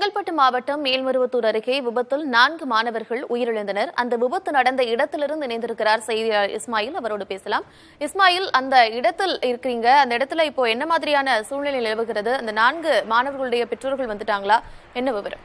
செங்கல்பட்டு மாவட்டம் மேல்மருவத்தூர் அருகே விபத்தில் நான்கு மாணவர்கள் உயிரிழந்தனர் அந்த விபத்து நடந்த இடத்திலிருந்து இணைந்திருக்கிறார் செய்தியாளர் இஸ்மாயில் அவரோடு பேசலாம் இஸ்மாயில் அந்த இடத்தில் இருக்கிறீங்க அந்த இடத்துல இப்போ என்ன மாதிரியான சூழ்நிலை நிலவுகிறது அந்த நான்கு மாணவர்களுடைய பெற்றோர்கள் வந்துட்டாங்களா என்ன விவரம்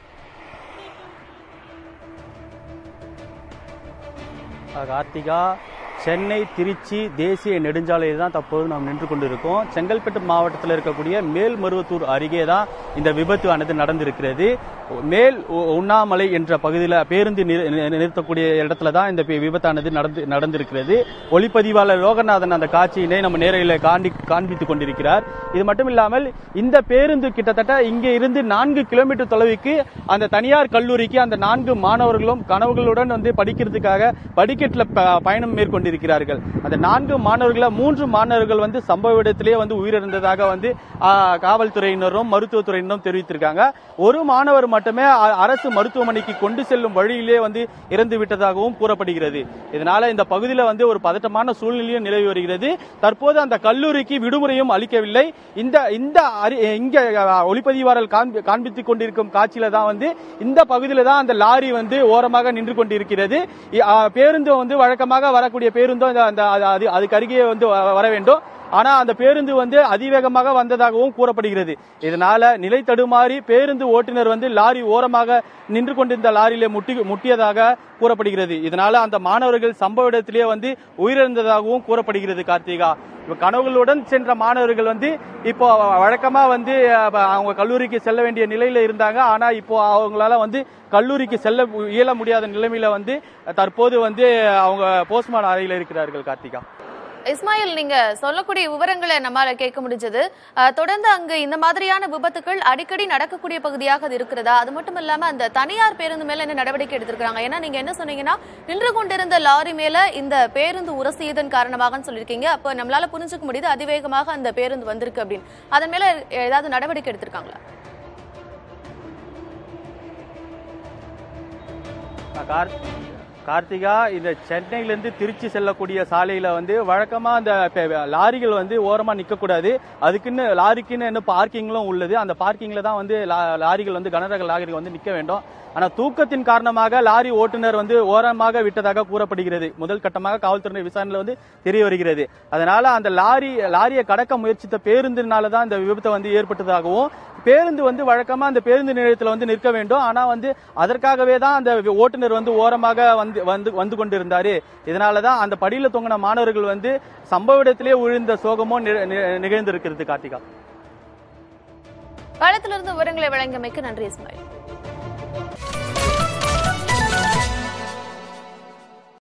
கார்த்திகா சென்னை திருச்சி தேசிய நெடுஞ்சாலையில் தான் தற்போது நாம் நின்று கொண்டிருக்கோம் செங்கல்பட்டு மாவட்டத்தில் இருக்கக்கூடிய மேல்மருவத்தூர் அருகே தான் இந்த விபத்து ஆனது நடந்திருக்கிறது மேல் உ- உண்ணாமலை என்ற பகுதியில் பேருந்து நிறு- நி- நிறுத்தக்கூடிய இடத்துல தான் இந்த பி- விபத்தானது நடந்து நடந்திருக்கிறது ஒளிப்பதிவாளர் லோகநாதன் அந்த காட்சியினை நம்ம நேரையில் காண்பி காண்பித்துக் கொண்டிருக்கிறார் இது மட்டும் இல்லாமல் இந்த பேருந்து கிட்டத்தட்ட இங்கே இருந்து நான்கு கிலோமீட்டர் தொலைவுக்கு அந்த தனியார் கல்லூரிக்கு அந்த நான்கு மாணவர்களும் கனவுகளுடன் வந்து படிக்கிறதுக்காக படிக்கட்டில் ப- பயணம் மேற்கொண்டிருக்கிறார்கள் அந்த நான்கு மாணவர்கள மூன்று மாணவர்கள் வந்து சம்பவ இடத்திலேயே வந்து உயிரிழந்ததாக வந்து ஆ, காவல்துறையினரும் மருத்துவத்துறையினரும் தெரிவித்திருக்காங்க ஒரு மாணவர் மட்டுமே அ- அரசு மருத்துவமனைக்கு கொண்டு செல்லும் வழியிலே வந்து இறந்து விட்டதாகவும் கூறப்படுகிறது இதனால இந்த பகுதியில் வந்து ஒரு பதட்டமான சூழ்நிலையும் நிலவி வருகிறது தற்போது அந்த கல்லூரிக்கு விடுமுறையும் அளிக்கவில்லை இந்த இந்த அறி- இங்க அ, ஒளிப்பதிவாளர் காண்பி- காண்பித்துக் கொண்டிருக்கும் காட்சியில தான் வந்து இந்த பகுதியில தான் அந்த லாரி வந்து ஓரமாக நின்று கொண்டிருக்கிறது இ- அ, பேருந்து வந்து வழக்கமாக வரக்கூடிய பேருந்தும் இந்த- அந்த அது- அது- அதுக்கு அருகே வந்து வ- வர வேண்டும் ஆனா அந்த பேருந்து வந்து அதிவேகமாக வந்ததாகவும் கூறப்படுகிறது இதனால நிலை தடுமாறி பேருந்து ஓட்டுநர் வந்து லாரி ஓரமாக நின்று கொண்டிருந்த லாரியில முட்டி முட்டியதாக கூறப்படுகிறது இதனால அந்த மாணவர்கள் சம்பவ இடத்திலேயே வந்து உயிரிழந்ததாகவும் கூறப்படுகிறது கார்த்திகா இப்ப கனவுகளுடன் சென்ற மாணவர்கள் வந்து இப்போ வழக்கமா வந்து அஹ், அவங்க கல்லூரிக்கு செல்ல வேண்டிய நிலையில இருந்தாங்க ஆனா இப்போ அவங்களால வந்து கல்லூரிக்கு செல்ல இயல முடியாத நிலைமையில வந்து தற்போது வந்து அவங்க போஸ்ட்மார்டம் அறையில் இருக்கிறார்கள் கார்த்திகா இஸ்மாயில் நீங்க சொல்லக்கூடிய விவரங்களை நம்மால கேட்க முடிஞ்சது அஹ், தொடர்ந்து அங்கு இந்த மாதிரியான விபத்துகள் அடிக்கடி நடக்கக்கூடிய பகுதியாக அது இருக்கிறதா அது மட்டும் இல்லாம அந்த தனியார் பேருந்து மேல என்ன நடவடிக்கை எடுத்திருக்காங்க ஏன்னா நீங்க என்ன சொன்னீங்கன்னா நின்று கொண்டிருந்த லாரி மேல இந்த பேருந்து உரசியதன் காரணமாக சொல்லியிருக்கீங்க அப்ப நம்மளால புரிஞ்சுக்க முடியுது அதிவேகமாக அந்த பேருந்து வந்திருக்கு அப்படின்னு அதன் மேல ஏதாவது நடவடிக்கை எடுத்திருக்காங்களா கார் கார்த்திகா இந்த சென்னையிலேருந்து திருச்சி செல்லக்கூடிய சாலையில வந்து வழக்கமா அந்த பெ- லாரிகள் வந்து ஓரமா நிக்கக்கூடாது அதுக்குன்னு லாரிக்குன்னு என்ன பார்க்கிங்லும் உள்ளது அந்த பார்க்கிங்ல தான் வந்து லா- லாரிகள் வந்து கனரக லாரிகள் வந்து நிக்க வேண்டும் ஆனா தூக்கத்தின் காரணமாக லாரி ஓட்டுநர் வந்து ஓரமாக விட்டதாக கூறப்படுகிறது முதல் கட்டமாக காவல்துறை விசாரணையில வந்து தெரிய வருகிறது அதனால அந்த லாரி லாரியை கடக்க முயற்சித்த பேருந்தினால தான் இந்த விபத்து வந்து ஏற்பட்டதாகவும் பேருந்து வந்து வழக்கமா அந்த பேருந்து நிலையத்தில் வந்து நிற்க வேண்டும் ஆனா வந்து அதற்காகவே தான் அந்த ஓட்டுநர் வந்து ஓரமாக வந்து வந்து வந்து கொண்டிருந்தாரு இதனால தான் அந்த படியில தொங்கின மாணவர்கள் வந்து சம்பவ இடத்திலே விழுந்த சோகமும் நி- நி- நிகழ்ந்திருக்கிறது கார்த்திகா களத்திலிருந்து விவரங்களை வழங்கியமைக்கு நன்றி இஸ்மாயில்